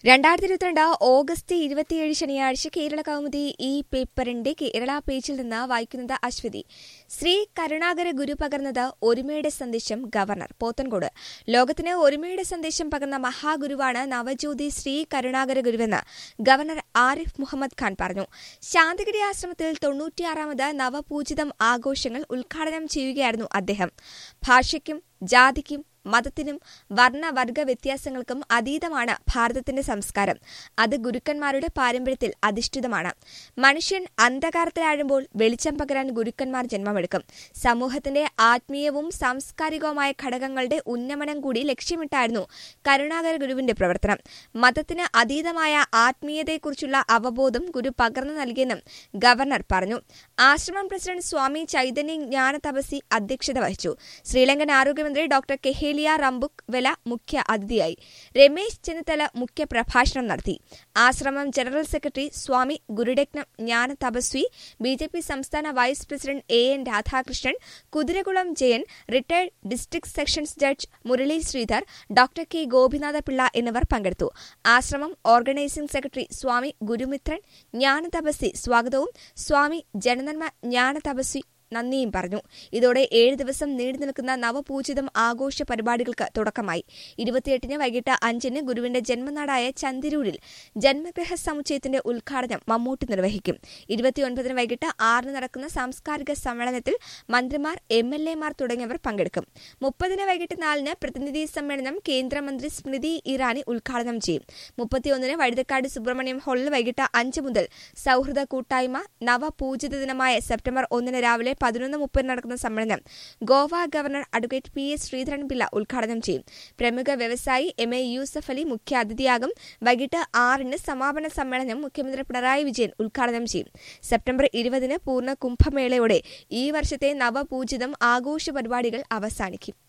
രണ്ടായിരത്തി ഇരുപത്തിരണ്ട് ഓഗസ്റ്റ് ഇരുപത്തിയേഴ് ശനിയാഴ്ച കേരള കൗമുദി ഈ പേപ്പറിന്റെ കേരള പേജിൽ നിന്ന് വായിക്കുന്നത് അശ്വതി ശ്രീ കരുണാകര ഗുരു പകർന്നത് ഒരുമയുടെ സന്ദേശം ഗവർണർ പോത്തൻകോട് ലോകത്തിന് ഒരുമയുടെ സന്ദേശം പകർന്ന മഹാഗുരുവാണ് നവജ്യോതി ശ്രീ കരുണാകര ഗുരുവെന്ന് ഗവർണർ ആരിഫ് മുഹമ്മദ് ഖാൻ പറഞ്ഞു ശാന്തിഗിരി ആശ്രമത്തിൽ തൊണ്ണൂറ്റിയാറാമത് നവപൂജിതം ആഘോഷങ്ങൾ ഉദ്ഘാടനം ചെയ്യുകയായിരുന്നു അദ്ദേഹം ഭാഷയ്ക്കും ജാതിക്കും മതത്തിനും വർണ്ണവർഗ വ്യത്യാസങ്ങൾക്കും അതീതമാണ് ഭാരതത്തിന്റെ സംസ്കാരം അത് ഗുരുക്കന്മാരുടെ പാരമ്പര്യത്തിൽ അധിഷ്ഠിതമാണ് മനുഷ്യൻ അന്ധകാരത്തിലാഴുമ്പോൾ വെളിച്ചം പകരാൻ ഗുരുക്കന്മാർ ജന്മമെടുക്കും സമൂഹത്തിന്റെ ആത്മീയവും സാംസ്കാരികവുമായ ഘടകങ്ങളുടെ ഉന്നമനം കൂടി ലക്ഷ്യമിട്ടായിരുന്നു കരുണാകര ഗുരുവിന്റെ പ്രവർത്തനം മതത്തിന് അതീതമായ ആത്മീയതയെക്കുറിച്ചുള്ള അവബോധം ഗുരു പകർന്നു നൽകിയെന്നും ഗവർണർ പറഞ്ഞു ആശ്രമം പ്രസിഡന്റ് സ്വാമി ചൈതന്യ ജ്ഞാന തപസി അധ്യക്ഷത വഹിച്ചു ശ്രീലങ്കൻ ആരോഗ്യമന്ത്രി ഡോക്ടർ കെഹേലിയ റംബുക് വെല മുഖ്യ അതിഥിയായി രമേശ് ചെന്നിത്തല മുഖ്യ പ്രഭാഷണം നടത്തി ആശ്രമം general secretary Swami Gururatnam Jnana Thapaswi B J P സംസ്ഥാന vice president A N Radhakrishnan Kuthirakulam Jayan retired district sessions judge Murali Sreedhar doctor K Gopinatha Pillai എന്നിവർ പങ്കെടുത്തു ആശ്രമം ഓർഗനൈസിംഗ് സെക്രട്ടറി സ്വാമി ഗുരുമിത്രൻ ജ്ഞാന തപസ്വി സ്വാഗതവും സ്വാമി ജനനന്മ ജ്ഞാന തപസ്വി നന്ദിയും പറഞ്ഞു ഇതോടെ ഏഴ് ദിവസം നീണ്ടു നിൽക്കുന്ന നവപൂജിതം ആഘോഷ പരിപാടികൾക്ക് തുടക്കമായി ഇരുപത്തിയെട്ടിന് വൈകിട്ട് അഞ്ചിന് ഗുരുവിന്റെ ജന്മനാടായ ചന്തിരൂരിൽ ജന്മഗ്രഹ സമുച്ചയത്തിന്റെ ഉദ്ഘാടനം മമ്മൂട്ടി നിർവഹിക്കും ഇരുപത്തിയൊൻപതിന് വൈകിട്ട് ആറിന് നടക്കുന്ന സാംസ്കാരിക സമ്മേളനത്തിൽ മന്ത്രിമാർ എം എൽ എമാർ തുടങ്ങിയവർ പങ്കെടുക്കും മുപ്പതിന് വൈകിട്ട് നാലിന് പ്രതിനിധി സമ്മേളനം കേന്ദ്രമന്ത്രി സ്മൃതി ഇറാനി ഉദ്ഘാടനം ചെയ്യും മുപ്പത്തിയൊന്നിന് വഴുതക്കാട് സുബ്രഹ്മണ്യം ഹാളിൽ വൈകിട്ട് അഞ്ച് മുതൽ സൌഹൃദ കൂട്ടായ്മ നവപൂജിത ദിനമായ സെപ്റ്റംബർ ഒന്നിന് രാവിലെ പതിനൊന്ന് മുപ്പതിന് നടക്കുന്ന സമ്മേളനം Goa governor advocate P S Sreedharan Pillai ഉദ്ഘാടനം ചെയ്യും പ്രമുഖ വ്യവസായി എം എ യൂസഫ് അലി മുഖ്യ അതിഥിയാകും വൈകിട്ട് ആറിന് സമാപന സമ്മേളനം മുഖ്യമന്ത്രി പിണറായി വിജയൻ ഉദ്ഘാടനം ചെയ്യും സെപ്റ്റംബർ ഇരുപതിന് പൂർണ്ണ കുംഭമേളയോടെ ഈ വർഷത്തെ നവപൂജിതം ആഘോഷ പരിപാടികൾ അവസാനിക്കും